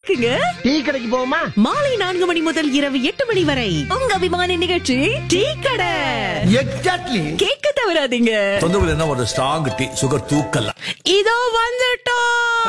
இருக்குங்க டீ கடைக்கு போவோமா மாலை நான்கு மணி முதல் இரவு எட்டு மணி வரை உங்க அபிமான நிகழ்ச்சி டீ கடை எக்ஸாக்ட்லி கேட்க தவறாதீங்க தொந்தரவு என்ன ஒரு ஸ்ட்ராங் டீ சுகர் தூக்கல இதோ வந்துட்டோம்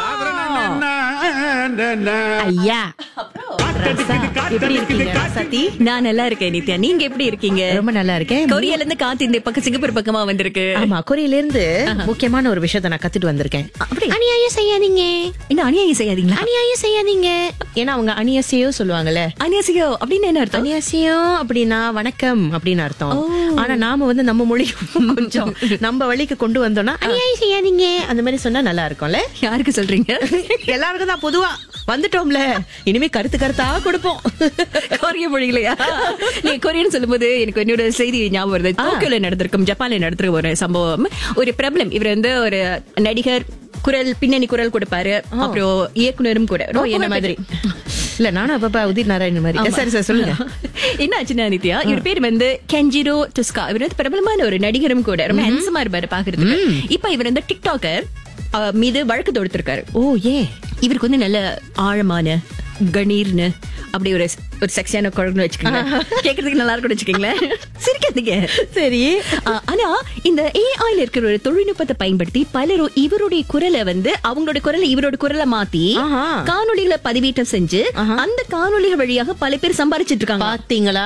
ஐயா ரசா, எப்படி இருக்கீங்க சதி நான் நல்லா இருக்கேன் நித்யா நீங்க எப்படி இருக்கீங்க ரொம்ப நல்லா இருக்கேன் கொரியால இருந்து காத்து இந்த பக்கம் சிங்கப்பூர் பக்கமா வந்திருக்கு ஆமா கொரியில இருந்து முக்கியமான ஒரு விஷயத்த நான் கத்துட்டு வந்திருக்கேன் அப்படி அநியாயம் செய்யாதீங்க என்ன அநியாயம் செய்யாதீங்களா அநியாயம் செய்யாதீங்க ஏன்னா அவங்க அநியாசியோ சொல்லுவாங்கல்ல அநியாசியோ அப்படின்னு என்ன அர்த்தம் அநியாசியம் அப்படின்னா வணக்கம் அப்படின்னு அர்த்தம் ஆனா நாம வந்து நம்ம மொழி கொஞ்சம் நம்ம வழிக்கு கொண்டு வந்தோம்னா அநியாயம் செய்யாதீங்க அந்த மாதிரி சொன்னா நல்லா இருக்கும்ல யாருக்கு சொல்றீங்க எல்லாருக்கும் தான் பொதுவா வந்துட்டோம்ல இனிமே கருத்து கருத்தா கொடுப்போம் கொரிய மொழிகளையா நீ கொரியன் சொல்லும்போது எனக்கு என்னோட செய்தி ஞாபகம் வருது டோக்கியோல நடந்திருக்கும் ஜப்பான்ல நடந்திருக்க ஒரு சம்பவம் ஒரு பிரபலம் இவர் வந்து ஒரு நடிகர் குரல் பின்னணி குரல் கொடுப்பாரு அப்புறம் இயக்குனரும் கூட ஓ, என்ன மாதிரி இல்ல நானும் அப்பப்ப உதிர் நாராயணன் மாதிரி சரி சார் சொல்லுங்க என்ன ஆச்சுன்னா நித்யா இவர் பேர் வந்து கெஞ்சிரோ டுஸ்கா இவர் வந்து பிரபலமான ஒரு நடிகரும் கூட ரொம்ப ஹேண்ட்ஸமா இருப்பாரு பாக்குறதுக்கு இப்ப இவர் வந்து டிக்டாக்கர் அஹ், மீது வழக்கு தொடுத்திருக்காரு ஓ ஏ இவருக்கு வந்து நல்ல ஆழமான கணீர்னு அப்படி ஒரு ஒரு செக்ஸியான குழந்தை வச்சுக்கோங்க கேக்குறதுக்கு நல்லா இருக்கும்னு வச்சுக்கோங்களேன் சிரிக்காதீங்க சரி ஆ, ஆனா இந்த ஏஐல இருக்கிற ஒரு தொழில்நுட்பத்தை பயன்படுத்தி பலரும் இவருடைய குரலை வந்து அவங்களோட குரலை இவரோட குரலை மாத்தி ஆஹா. காணொளிகளை பதிவேற்றம் செஞ்சு அந்த காணொளிகள் வழியாக பல பேர் சம்பாரிச்சிட்டு இருக்காங்க பாத்தீங்களா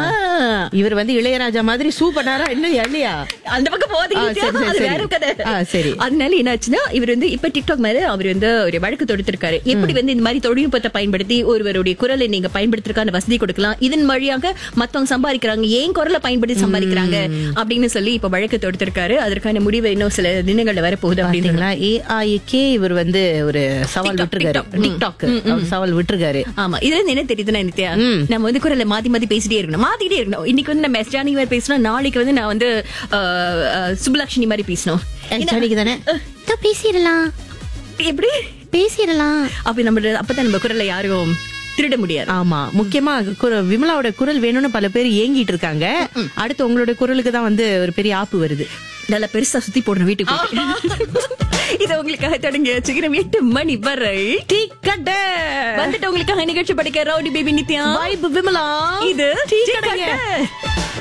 ஆ. இவர் வந்து இளையராஜா மாதிரி சூப்பராரா என்ன இல்லையா அந்த பக்கம் போகாதீங்க ஆ, சரி, சரி, அது சரி. வேற கதை ஆ, சரி. அதனால என்னாச்சுன்னா இவர் வந்து இப்ப டிக்டாக் மேல அவர் வந்து ஒரு வழக்கு தொடுத்திருக்காரு எப்படி வந்து இந்த மாதிரி தொழில்நுட்பத்தை பயன்படுத்தி ஒருவருடைய குரலை நீங்க பயன்படுத்துறதுக்கான வசதி கொடுக்கலாம் இதன் வழியாக மத்தவங்க சம்பாதிக்கிறாங்க ஏன் குரலை பயன்படுத்தி சம்பாதிக்கிறாங்க அப்படின்னு சொல்லி இப்ப வழக்கு தொடுத்திருக்காரு அதற்கான முடிவு இன்னும் சில தினங்கள்ல வரப்போகுது அப்படின்னு பாத்தீங்களா ஏஐக்கே இவர் வந்து ஒரு சவால் TikTok, விட்டுருக்காரு TikTok. ம். டிக்டாக் அவர் சவால் விட்டுருக்காரு ஆமா இதுல இருந்து என்ன தெரியுதுன்னா நித்யா நம்ம வந்து குரலை மாத்தி மாத்தி பேசிட்டே இருக்கணும் மாத்திட்டே இருக்கணும் இன்னைக்கு வந்து நம்ம எஸ்ஜானி மாதிரி பேசணும் நாளைக்கு வந்து நான் வந்து அஹ், அஹ், சுப்புலட்சுமி மாதிரி பேசணும் ஜானிக்கு தானே பேசிடலாம் எப்படி பேசிடலாம் அப்படி நம்ம அப்பதான் நம்ம குரலை யாரும் திருட முடியாது ஆமா முக்கியமா குர- விமலாவோட குரல் வேணும்னு பல பேர் ஏங்கிட்டு இருக்காங்க அடுத்து உங்களோட குரலுக்கு தான் வந்து ஒரு பெரிய ஆப்பு வருது நல்லா பெருசா சுத்தி போடணும் வீட்டுக்கு போய். இது உங்களுக்காக தொடங்கி வச்சுக்கிறோம் எட்டு மணி வரை வந்துட்டு உங்களுக்காக நிகழ்ச்சி படிக்க rowdy baby Nithya vibe Vimala இது டீ டீ கடைங்க. கடை.